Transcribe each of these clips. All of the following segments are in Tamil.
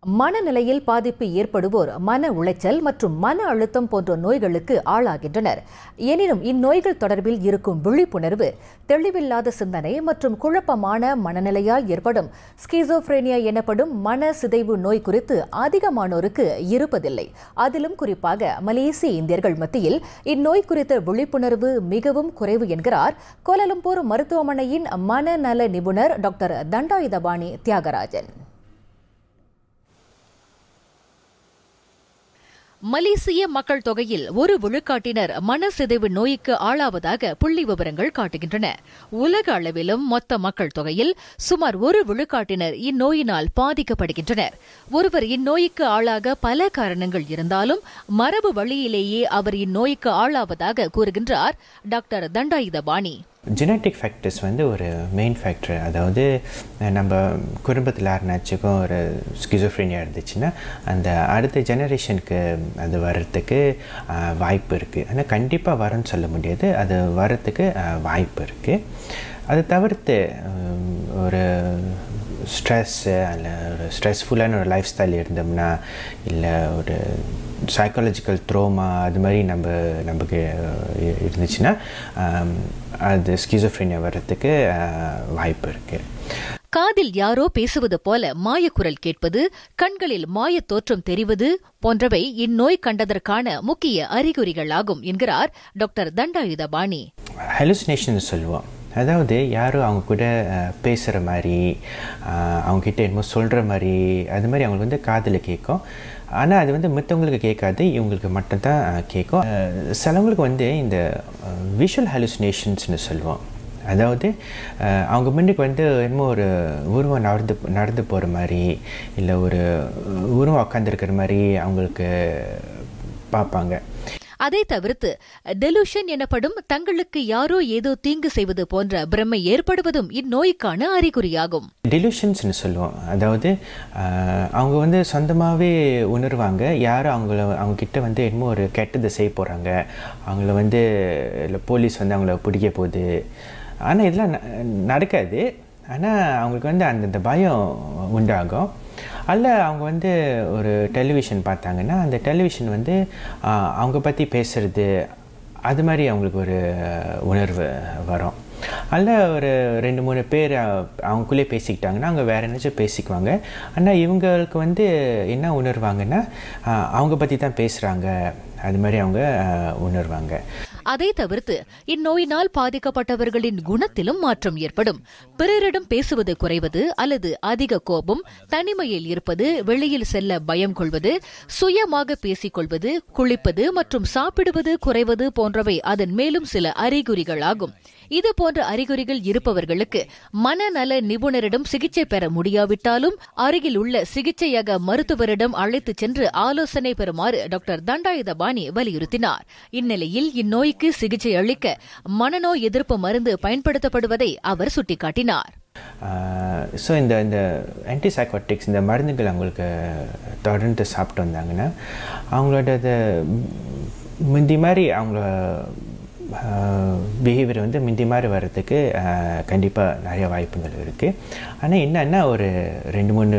மனநிலையில் பாதிப்பு ஏற்படுவோர் மன உளைச்சல் மற்றும் மன அழுத்தம் போன்ற நோய்களுக்கு ஆளாகின்றனர் எனினும் இந்நோய்கள் தொடர்பில் இருக்கும் விழிப்புணர்வு தெளிவில்லாத சிந்தனை மற்றும் குழப்பமான மனநிலையால் ஏற்படும் ஸ்கிசோஃப்ரேனியா எனப்படும் மன சிதைவு நோய் குறித்து அதிகமானோருக்கு இருப்பதில்லை அதிலும் குறிப்பாக மலேசிய இந்தியர்கள் மத்தியில் இந்நோய் குறித்த விழிப்புணர்வு மிகவும் குறைவு என்கிறார் கோலலம்பூர் மருத்துவமனையின் மனநல நிபுணர் டாக்டர் தண்டாயுதபாணி தியாகராஜன் மலேசிய மக்கள் தொகையில் ஒரு விழுக்காட்டினர் மனசிதைவு நோய்க்கு ஆளாவதாக புள்ளி விவரங்கள் காட்டுகின்றன உலக அளவிலும் மொத்த மக்கள் தொகையில் சுமார் ஒரு விழுக்காட்டினர் இந்நோயினால் பாதிக்கப்படுகின்றனர் ஒருவர் இந்நோய்க்கு ஆளாக பல காரணங்கள் இருந்தாலும் மரபு வழியிலேயே அவர் இந்நோய்க்கு ஆளாவதாக கூறுகின்றார் டாக்டர் தண்டாயுதபாணி ஜெனட்டிக் ஃபேக்டர்ஸ் வந்து ஒரு மெயின் ஃபேக்டர் அதாவது நம்ம குடும்பத்தில் யாருனாச்சுக்கும் ஒரு ஸ்கிசோஃப்ரீனியா இருந்துச்சுன்னா அந்த அடுத்த ஜெனரேஷனுக்கு அது வர்றதுக்கு வாய்ப்பு இருக்குது ஆனால் கண்டிப்பாக வரும்னு சொல்ல முடியாது அது வர்றதுக்கு வாய்ப்பு இருக்குது அதை தவிர்த்து ஒரு ஸ்ட்ரெஸ்ஸு அல்ல ஒரு ஸ்ட்ரெஸ்ஃபுல்லான ஒரு லைஃப் ஸ்டைல் இருந்தோம்னா இல்லை ஒரு சைக்காலஜிக்கல் த்ரோமா அது மாதிரி நம்ம நமக்கு இருந்துச்சுன்னா அது ஸ்கிசோஃப்ரீனியா வர்றதுக்கு வாய்ப்பு இருக்குது காதில் யாரோ பேசுவது போல மாயக்குரல் கேட்பது கண்களில் மாயத் தோற்றம் தெரிவது போன்றவை இந்நோய் கண்டதற்கான முக்கிய அறிகுறிகளாகும் என்கிறார் டாக்டர் தண்டாயுதபாணி ஹெலுசினேஷன் சொல்லுவோம் அதாவது யாரும் அவங்க கூட பேசுகிற மாதிரி அவங்கக்கிட்ட என்னமோ சொல்கிற மாதிரி அது மாதிரி அவங்களுக்கு வந்து காதில் கேட்கும் ஆனால் அது வந்து மற்றவங்களுக்கு கேட்காது இவங்களுக்கு மட்டும்தான் கேட்கும் சிலவங்களுக்கு வந்து இந்த விஷுவல் ஹலுசினேஷன்ஸ்னு சொல்லுவோம் அதாவது அவங்க முன்னுக்கு வந்து என்னமோ ஒரு உருவம் நடந்து நடந்து போகிற மாதிரி இல்லை ஒரு உருவம் உட்காந்துருக்கிற மாதிரி அவங்களுக்கு பார்ப்பாங்க அதை தவிர்த்து டெலுஷன் எனப்படும் தங்களுக்கு யாரோ ஏதோ தீங்கு செய்வது போன்ற பிரமை ஏற்படுவதும் இந்நோய்க்கான அறிகுறியாகும் டெலுஷன்ஸ்னு சொல்லுவோம் அதாவது அவங்க வந்து சொந்தமாகவே உணர்வாங்க யாரும் அவங்கள அவங்க கிட்ட வந்து என்னமோ ஒரு கெட்டதை செய்ய போகிறாங்க அவங்கள வந்து இல்லை போலீஸ் வந்து அவங்கள பிடிக்க போகுது ஆனால் இதெல்லாம் நடக்காது ஆனால் அவங்களுக்கு வந்து அந்தந்த பயம் உண்டாகும் அல்ல அவங்க வந்து ஒரு டெலிவிஷன் பார்த்தாங்கன்னா அந்த டெலிவிஷன் வந்து அவங்க பற்றி பேசுகிறது அது மாதிரி அவங்களுக்கு ஒரு உணர்வு வரும் அல்ல ஒரு ரெண்டு மூணு பேர் அவங்களுக்குள்ளே பேசிக்கிட்டாங்கன்னா அவங்க வேறு என்னாச்சும் பேசிக்குவாங்க ஆனால் இவங்களுக்கு வந்து என்ன உணர்வாங்கன்னா அவங்க பற்றி தான் பேசுகிறாங்க அது மாதிரி அவங்க உணர்வாங்க அதை தவிர்த்து இந்நோயினால் பாதிக்கப்பட்டவர்களின் குணத்திலும் மாற்றம் ஏற்படும் பிறரிடம் பேசுவது குறைவது அல்லது அதிக கோபம் தனிமையில் இருப்பது வெளியில் செல்ல பயம் கொள்வது சுயமாக பேசிக்கொள்வது குளிப்பது மற்றும் சாப்பிடுவது குறைவது போன்றவை அதன் மேலும் சில அறிகுறிகளாகும் இது போன்ற அறிகுறிகள் இருப்பவர்களுக்கு மனநல நிபுணரிடம் சிகிச்சை பெற முடியாவிட்டாலும் அருகில் உள்ள சிகிச்சையக மருத்துவரிடம் அழைத்துச் சென்று ஆலோசனை பெறுமாறு டாக்டர் தண்டாயுதபாணி வலியுறுத்தினார் இந்நிலையில் இந்நோய்க்கு சிகிச்சை அளிக்க மனநோய் எதிர்ப்பு மருந்து பயன்படுத்தப்படுவதை அவர் சுட்டிக்காட்டினார் ஸோ இந்த இந்த ஆன்டிசைக்கோட்டிக்ஸ் இந்த மருந்துகள் அவங்களுக்கு தொடர்ந்து சாப்பிட்டு வந்தாங்கன்னா அவங்களோட முந்தி மாதிரி அவங்கள பிஹேவியர் வந்து முந்தி மாதிரி வர்றதுக்கு கண்டிப்பாக நிறைய வாய்ப்புகள் இருக்குது ஆனால் என்னென்னா ஒரு ரெண்டு மூணு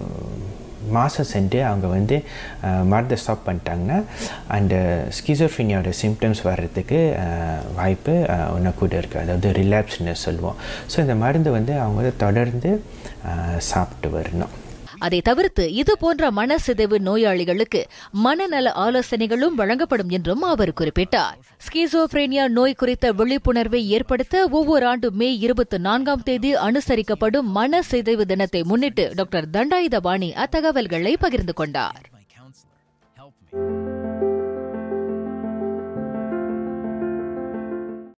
மாதம் சென்று அவங்க வந்து மருந்தை ஸ்டாப் பண்ணிட்டாங்கன்னா அந்த ஸ்கிசோஃபினியோட சிம்டம்ஸ் வர்றதுக்கு வாய்ப்பு ஒன்று கூட இருக்குது அதாவது ரிலாப்ஸ்னு சொல்லுவோம் ஸோ இந்த மருந்து வந்து அவங்க வந்து தொடர்ந்து சாப்பிட்டு வரணும் அதை தவிர்த்து இது போன்ற மனசிதைவு நோயாளிகளுக்கு மனநல ஆலோசனைகளும் வழங்கப்படும் என்றும் அவர் குறிப்பிட்டார் ஸ்கிசோஃப்ரேனியா நோய் குறித்த விழிப்புணர்வை ஏற்படுத்த ஒவ்வொரு ஆண்டு மே இருபத்தி நான்காம் தேதி அனுசரிக்கப்படும் மனசிதைவு தினத்தை முன்னிட்டு டாக்டர் தண்டாயுதபாணி அத்தகவல்களை பகிர்ந்து கொண்டார்